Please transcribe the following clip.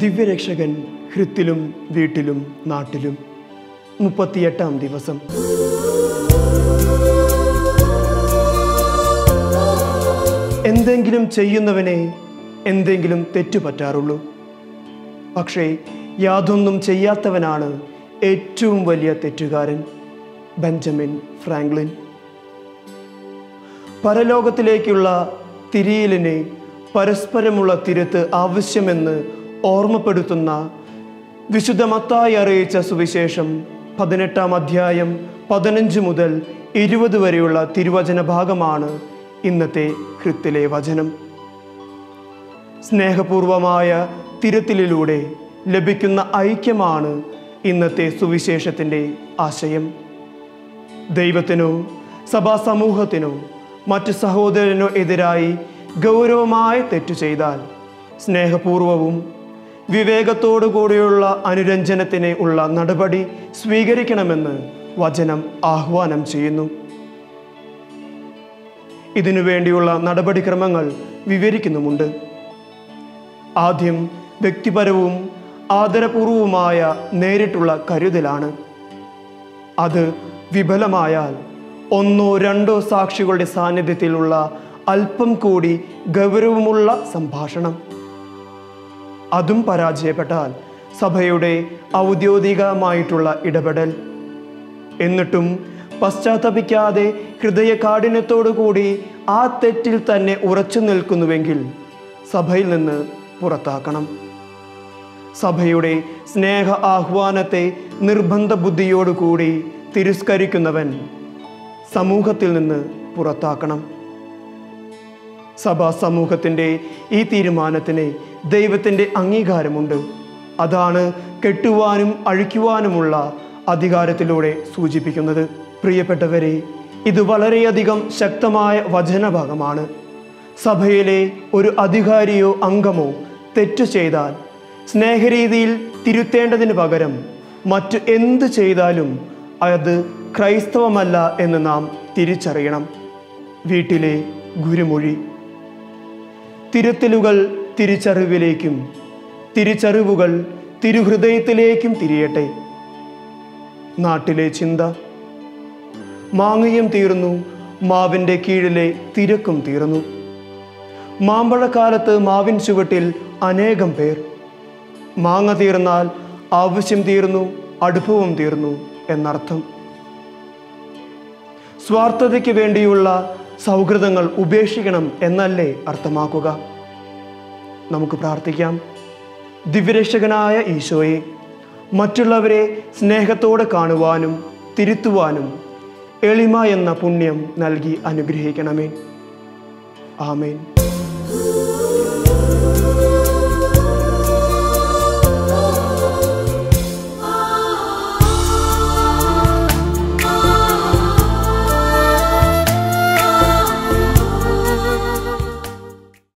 ദിവ്യരക്ഷകൻ ഹൃത്തിലും വീട്ടിലും നാട്ടിലും മുപ്പത്തിയെട്ടാം ദിവസം എന്തെങ്കിലും ചെയ്യുന്നവനെ എന്തെങ്കിലും തെറ്റുപറ്റാറുള്ളൂ പക്ഷേ യാതൊന്നും ചെയ്യാത്തവനാണ് ഏറ്റവും വലിയ തെറ്റുകാരൻ ബെഞ്ചമിൻ ഫ്രാങ്ക്ലിൻ പരലോകത്തിലേക്കുള്ള തിരിയലിനെ പരസ്പരമുള്ള തിരുത്ത് ആവശ്യമെന്ന് ഓർമ്മപ്പെടുത്തുന്ന വിശുദ്ധമത്തായി അറിയിച്ച സുവിശേഷം പതിനെട്ടാം അധ്യായം പതിനഞ്ച് മുതൽ ഇരുപത് വരെയുള്ള തിരുവചന ഭാഗമാണ് ഇന്നത്തെ കൃത്തിലെ വചനം സ്നേഹപൂർവമായ തിരുത്തലിലൂടെ ലഭിക്കുന്ന ഐക്യമാണ് ഇന്നത്തെ സുവിശേഷത്തിൻ്റെ ആശയം ദൈവത്തിനോ സഭാ സമൂഹത്തിനോ മറ്റു സഹോദരനോ എതിരായി ഗൗരവമായ തെറ്റു ചെയ്താൽ സ്നേഹപൂർവവും വിവേകത്തോടു കൂടിയുള്ള അനുരഞ്ജനത്തിന് ഉള്ള നടപടി സ്വീകരിക്കണമെന്ന് വചനം ആഹ്വാനം ചെയ്യുന്നു ഇതിനു വേണ്ടിയുള്ള നടപടിക്രമങ്ങൾ വിവരിക്കുന്നുമുണ്ട് ആദ്യം വ്യക്തിപരവും ആദരപൂർവവുമായ നേരിട്ടുള്ള കരുതലാണ് അത് വിഫലമായാൽ ഒന്നോ രണ്ടോ സാക്ഷികളുടെ സാന്നിധ്യത്തിലുള്ള അല്പം കൂടി ഗൗരവമുള്ള സംഭാഷണം അതും പരാജയപ്പെട്ടാൽ സഭയുടെ ഔദ്യോഗികമായിട്ടുള്ള ഇടപെടൽ എന്നിട്ടും പശ്ചാത്തപിക്കാതെ ഹൃദയ കാഠിന്യത്തോടുകൂടി ആ തെറ്റിൽ തന്നെ ഉറച്ചു നിൽക്കുന്നുവെങ്കിൽ സഭയിൽ നിന്ന് പുറത്താക്കണം സഭയുടെ സ്നേഹ ആഹ്വാനത്തെ നിർബന്ധ ബുദ്ധിയോടുകൂടി തിരസ്കരിക്കുന്നവൻ സമൂഹത്തിൽ നിന്ന് പുറത്താക്കണം സഭാ സമൂഹത്തിൻ്റെ ഈ തീരുമാനത്തിന് ദൈവത്തിൻ്റെ അംഗീകാരമുണ്ട് അതാണ് കെട്ടുവാനും അഴിക്കുവാനുമുള്ള അധികാരത്തിലൂടെ സൂചിപ്പിക്കുന്നത് പ്രിയപ്പെട്ടവരെ ഇത് വളരെയധികം ശക്തമായ വചനഭാഗമാണ് സഭയിലെ ഒരു അധികാരിയോ അംഗമോ തെറ്റു ചെയ്താൽ സ്നേഹരീതിയിൽ തിരുത്തേണ്ടതിന് പകരം മറ്റു എന്ത് ചെയ്താലും അത് ക്രൈസ്തവമല്ല എന്ന് നാം തിരിച്ചറിയണം വീട്ടിലെ ഗുരുമൊഴി തിരുത്തലുകൾ തിരിച്ചറിവിലേക്കും തിരിച്ചറിവുകൾ തിരുഹൃദയത്തിലേക്കും തിരിയട്ടെ നാട്ടിലെ ചിന്ത മാങ്ങയും തീർന്നു മാവിൻ്റെ കീഴിലെ തിരക്കും തീർന്നു മാമ്പഴക്കാലത്ത് മാവിൻ ചുവട്ടിൽ അനേകം പേർ മാങ്ങ തീർന്നാൽ ആവശ്യം തീർന്നു അടുപ്പവും തീർന്നു എന്നർത്ഥം സ്വാർത്ഥതയ്ക്ക് വേണ്ടിയുള്ള സൗഹൃദങ്ങൾ ഉപേക്ഷിക്കണം എന്നല്ലേ അർത്ഥമാക്കുക നമുക്ക് പ്രാർത്ഥിക്കാം ദിവ്യരക്ഷകനായ ഈശോയെ മറ്റുള്ളവരെ സ്നേഹത്തോടെ കാണുവാനും തിരുത്തുവാനും എളിമ എന്ന പുണ്യം നൽകി അനുഗ്രഹിക്കണമേ ആമേൻ